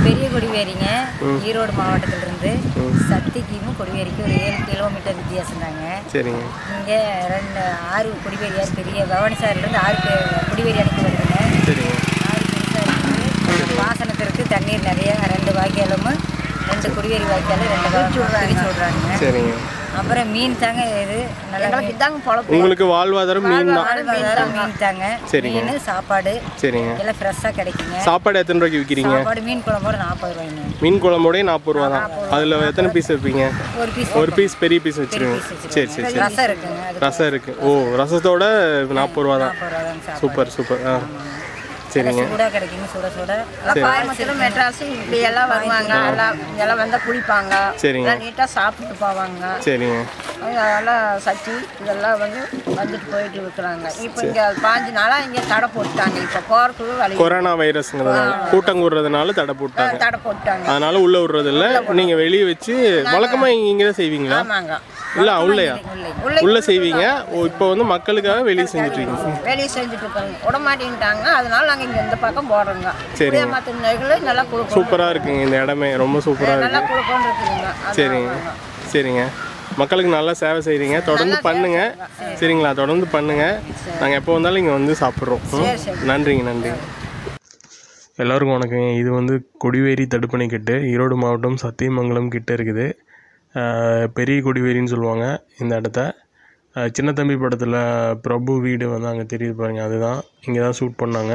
பெரிய கொடிவேரிங்க ஈரோடு மாவட்டத்திலிருந்து சத்திக்கும் கொடிவேரிக்கும் ஒரு ஏழு கிலோமீட்டர் வித்தியாசம் தாங்க சரிங்க இங்கே ரெண்டு ஆறு கொடிவேரியார் பெரிய பவானிசாரிலேருந்து ஆறு பே- கொடிவேரி அனுப்பி வருதுங்க சரிங்க ஆறு பெருசாக இருக்குது பாசனத்திற்கு தண்ணீர் நிறைய ரெண்டு வாய்க்காலும் ரெண்டு குடிவேரி வாய்க்காலும் ரெண்டு பிரிச்சு விட்றாங்க சரிங்க அப்புறம் மீன் தாங்க இது நல்லா இதாங்க பொழப்பு உங்களுக்கு வாழ்வாதாரம் மீன் தான் வாழ்வாதாரம் மீன் தாங்க சரிங்க. மீன் சாப்பாடு சரிங்க எல்லாம் ஃப்ரெஷ்ஷாக கிடைக்குங்க சாப்பாடு எத்தனை ரூபாய்க்கு விற்கிறீங்க சாப்பாடு மீன் குழம்போட நாற்பது ரூபாய்ங்க மீன் குழம்போடய நாற்பது ரூபா தான் அதில் எத்தனை பீஸ் வைப்பீங்க ஒரு பீஸ் ஒரு பீஸ் பெரிய பீஸ் வச்சிருங்க சரி சரி சரி ரசம் இருக்குங்க அது ரசம் இருக்கு ஓ ரசத்தோட நாற்பது ரூபா தான் நாற்பது ரூபா தாங்க சாப்பாடு சூப்பர் சூப்பர் ஆ சரிங்க சூடாக கிடைக்குங்க சுட சுட கோயம்புத்தூர் மெட்ராஸு இப்படி எல்லாம் வருவாங்க எல்லாம் எல்லாம் வந்தால் குளிப்பாங்க சரிங்க. எல்லாம் நீட்டாக சாப்பிட்டு போவாங்க சரிங்க அதெல்லாம் சட்டி இதெல்லாம் வந்து வந்துட்டு போயிட்டு இருக்கிறாங்க இப்போ இங்கே பாஞ்சு நாளாக இங்கே தடை போட்டாங்க இப்போ போகிறதுக்கு வழி கொரோனா வைரஸ்ங்கிறதுனால கூட்டம் கூடுறதுனால தடை போட்டாங்க தடை போட்டாங்க அதனால உள்ள விடுறது இல்ல நீங்க வெளியே வச்சு வழக்கமா இங்க இங்க தான் செய்வீங்களா ஆமாங்க இல்ல உள்ளயா உள்ள செய்வீங்க ஓ இப்போ வந்து மக்களுக்காக வெளியே செஞ்சுட்டு இருக்கீங்க வெளியே செஞ்சுட்டு இருக்காங்க விட மாட்டேன்ட்டாங்க அதனால நாங்கள் இங்கே இந்த பக்கம் போடுறோங்க சரிங்க. மற்ற நெய்களும் நல்லா கொடுக்கும் சூப்பரா இருக்குங்க இந்த இடமே ரொம்ப சூப்பரா இருக்கு நல்லா கொடுக்கணும் இருக்குதுங்க அதான் சரிங்க சரிங்க மக்களுக்கு நல்லா சேவை செய்றீங்க தொடர்ந்து பண்ணுங்க சரிங்களா தொடர்ந்து பண்ணுங்க நாங்கள் எப்போ வந்தாலும் இங்கே வந்து சாப்பிட்றோம் ம்? நன்றிங்க நன்றி எல்லாருக்கும் வணக்கங்க இது வந்து கொடிவேரி தடுப்பணை கிட்ட ஈரோடு மாவட்டம் சத்தியமங்கலம் கிட்ட இருக்குது ஆஹ் பெரிய கொடிவேரின்னு சொல்லுவாங்க இந்த இடத்த ஆஹ் சின்ன தம்பி படத்தில் பிரபு வீடு வந்து அங்கே தெரியுது பாருங்க அதுதான் இங்கே தான் ஷூட் பண்ணாங்க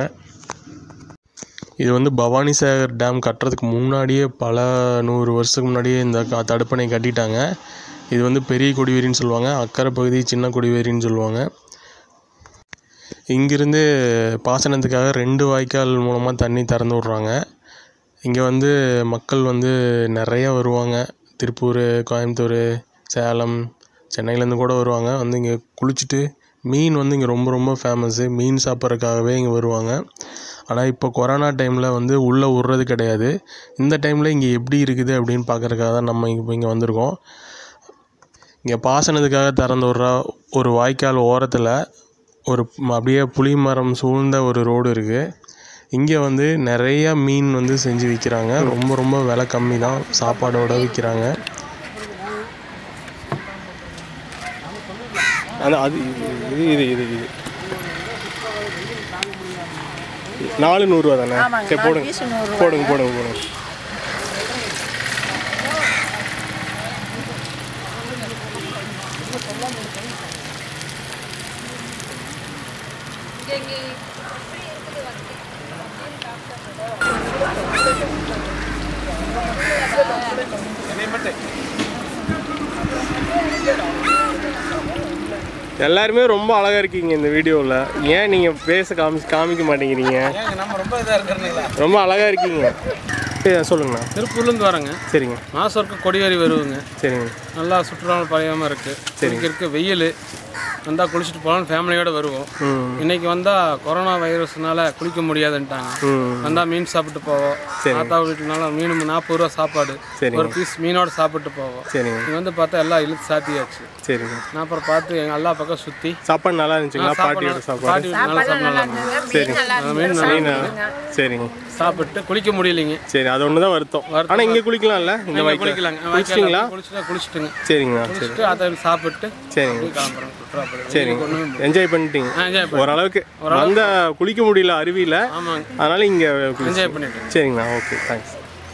இது வந்து பவானி சாகர் டேம் கட்டுறதுக்கு முன்னாடியே பல நூறு வருஷத்துக்கு முன்னாடியே இந்த க- தடுப்பணை கட்டிட்டாங்க இது வந்து பெரிய கொடிவேரின்னு சொல்லுவாங்க அக்கறை பகுதி சின்ன கொடிவேரின்னு சொல்லுவாங்க இங்கிருந்து பாசனத்துக்காக ரெண்டு வாய்க்கால் மூலமாக தண்ணி திறந்து விட்றாங்க இங்கே வந்து மக்கள் வந்து நிறைய வருவாங்க திருப்பூர் கோயம்புத்தூர் சேலம் சென்னையிலேருந்து கூட வருவாங்க வந்து இங்கே குளிச்சுட்டு மீன் வந்து இங்கே ரொம்ப ரொம்ப ஃபேமஸ்ஸு மீன் சாப்பிட்றதுக்காகவே இங்கே வருவாங்க ஆனால் இப்போ கொரோனா டைமில் வந்து உள்ளே விட்றது கிடையாது இந்த டைமில் இங்கே எப்படி இருக்குது அப்படின்னு பார்க்குறதுக்காக தான் நம்ம இப்போ இங்கே வந்திருக்கோம் இங்கே பாசனத்துக்காக திறந்து விட்ற ஒரு வாய்க்கால் ஓரத்தில் ஒரு ம- அப்படியே புளி மரம் சூழ்ந்த ஒரு ரோடு இருக்குது இங்கே வந்து நிறைய மீன் வந்து செஞ்சு விற்கிறாங்க ரொம்ப ரொம்ப விலை கம்மி தான் சாப்பாடோட விற்கிறாங்க ஆனால் அது இது இது இது இது நாலு நூறுரூவா தானே சரி போடுங்க போடுங்க போடுங்க போடுங்க எல்லாருமே ரொம்ப அழகா இருக்கீங்க இந்த வீடியோவில் ஏன் நீங்கள் பேச காமி காமிக்க மாட்டேங்கிறீங்க நம்ம ரொம்ப இதாக இருக்கிறதுங்களா ரொம்ப அழகா இருக்கீங்க சரி, சொல்லுங்கண்ணா திருப்பூர்லேருந்து வரேங்க சரிங்க மாதம் ஒருக்க கொடிவேரி வருவோங்க சரிங்க நல்லா சுற்றுலா பழையமாக இருக்குது குளிக்கிறதுக்கு வெயில் வந்தால் குளிச்சுட்டு போகலான்னு ஃபேமிலியோட வருவோம் ம் இன்னைக்கு வந்தால் கொரோனா வைரஸ்னால குளிக்க முடியாதுன்ட்டாங்க ம் வந்தால் மீன் சாப்பிட்டு போவோம் தாத்தா வீட்டுனால மீன் நாற்பது ரூபா சாப்பாடு சரிங்க. ஒரு பீஸ் மீனோட சாப்பிட்டு போவோம் சரிங்க இங்கே வந்து பார்த்தா எல்லாம் இழுத்து சாத்தியாச்சு சரிங்க நான் அப்புறம் பார்த்து எங்கள் எல்லா பக்கம் சுற்றி சாப்பாடு நல்லா இருந்துச்சுங்களா பாட்டியோட சாப்பாடு பாட்டி வீட்டு நல்லா சாப்பிடலாம் சரி மீன் நல்லா மீனா சரிங்க சாப்பிட்டு குளிக்க முடியலைங்க சரி அது ஒன்று தான் வருத்தம் ஆனால் இங்கே குளிக்கலாம்ல இந்த இங்க வாய்க்கால் குளிக்கலாங்க குளிச்சிட்டிங்களா குளிச்சுட்டு குளிச்சுட்டுங்க சரிங்கண்ணா சரி குளிச்சுட்டு அதை சாப்பிட்டு சரிங்க கிளம்புறோம் சுற்றுலா போய் சரிங்க என்ஜாய் பண்ணிட்டீங்க ஆ, enjoy பண்ணி- ஓரளவுக்கு வந்த குளிக்க முடியல அருவியில் ஆமாங்க அதனால இங்கே என்ஜாய் பண்ணிட்டு சரிங்கண்ணா ஓகே தேங்க்ஸ்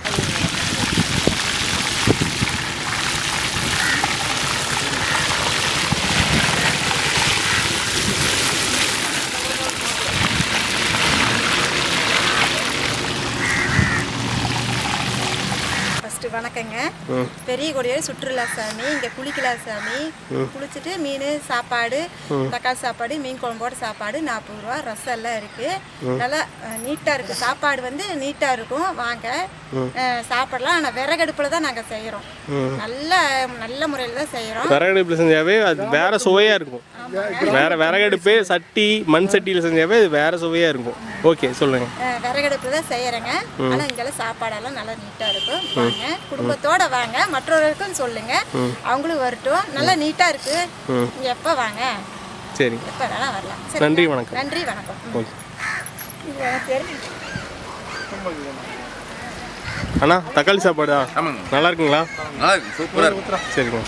ஃபஸ்ட்டு வணக்கங்க பெரிய கொடியாரி சுற்றுலா சாமி இங்கே குளிக்கலாம் சாமி குளிச்சுட்டு மீன் சாப்பாடு தக்காளி சாப்பாடு மீன் குழம்போட சாப்பாடு நாற்பது ரூபா ரசம் எல்லாம் இருக்குது நல்லா நீட்டாக இருக்குது சாப்பாடு வந்து நீட்டாக இருக்கும் வாங்க அஹ், சாப்பிடலாம் ஆனால் விறகடுப்பில் தான் நாங்கள் செய்கிறோம் நல்ல நல்ல முறையில் தான் செய்கிறோம் விறகடுப்பில் செஞ்சாவே அது வேற சுவையாக இருக்கும் வேற விறகடுப்பு சட்டி மண் சட்டியில் செஞ்சாவே அது வேற சுவையாக இருக்கும் ஓகே சொல்லுங்க விறகடுப்பில் தான் செய்கிறேங்க ஆனால் இங்கெல்லாம் சாப்பாடெல்லாம் நல்லா நீட்டாக இருக்கும் வாங்க குடும்பத்தோட வாங்க மற்றவர்களுக்கும் சொல்லுங்க அவங்களும் வரட்டும் நல்லா நீட்டாக இருக்கு நீங்க எப்போ வாங்க சரி எப்போ வேணா வரலாம் சரி நன்றி வணக்கம் நன்றி வணக்கம் ஓகே இது எனக்கு தெரியும் அண்ணா தக்காளி சாப்பாடா ஆமாங்க நல்லா இருக்குங்களா நல்லா இருக்கு சூப்பராக இருக்கும் சரிங்க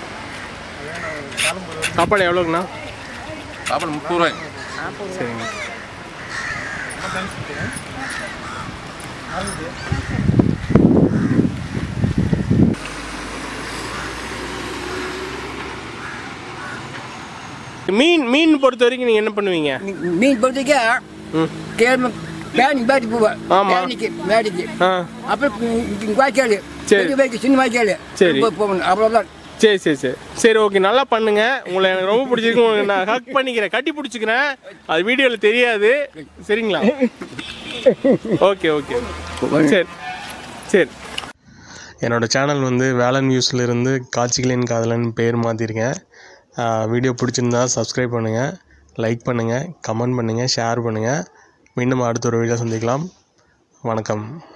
சாப்பாடு எவ்வளோங்கண்ணா சாப்பாடு முப்பது ரூபாய்ங்க சரிங்க மீன் மீன் பொறுத்த வரைக்கும் நீங்கள் என்ன பண்ணுவீங்க மீன் பொறுத்தக்க ம் கிழமை பேனிக்கு பேட்டி போவேன் ஆமா. பேனிக்கு மேடிக்கு ஆ அப்புறம் இங்க வாய்க்கால் சரி. பெரிய வாய்க்கால் சின்ன வாய்க்கால் சரி. போ- போகணும் அவ்வளோதான் சரி சரி சரி சரி ஓகே நல்லா பண்ணுங்க உங்களை எனக்கு ரொம்ப பிடிச்சிருக்கு உங்களுக்கு நான் ஹக் பண்ணிக்கிறேன் கட்டி பிடிச்சிக்கிறேன் அது வீடியோவில் தெரியாது சரிங்களா ஓகே ஓகே சரி சரி என்னோட சேனல் வந்து வேலன் வியூஸில் இருந்து காட்சிகளின் காதலன் பேர் மாற்றிருக்கேன் வீடியோ பிடிச்சிருந்தா சப்ஸ்கிரைப் பண்ணுங்கள் லைக் பண்ணுங்கள் கமெண்ட் பண்ணுங்கள் ஷேர் பண்ணுங்கள் மீண்டும் அடுத்த ஒரு வீடியோ சந்திக்கலாம் வணக்கம்